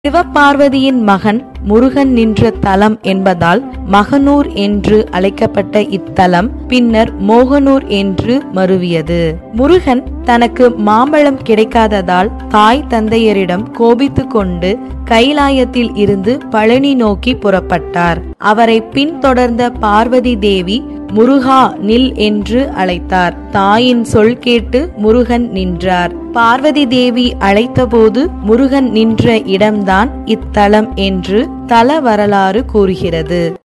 சிவபார்வதியின் மகன் முருகன் நின்ற தலம் என்பதால் மகனூர் என்று அழைக்கப்பட்ட இத்தலம் பின்னர் மோகனூர் என்று மருவியது முருகன் தனக்கு மாம்பழம் கிடைக்காததால் தாய் தந்தையரிடம் கோபித்துக் கொண்டு கைலாயத்தில் இருந்து பழனி நோக்கி புறப்பட்டார் அவரை பின்தொடர்ந்த பார்வதி தேவி முருகா நில் என்று அழைத்தார் தாயின் சொல் கேட்டு முருகன் நின்றார் பார்வதி தேவி அழைத்தபோது முருகன் நின்ற இடம்தான் இத்தலம் என்று தல வரலாறு கூறுகிறது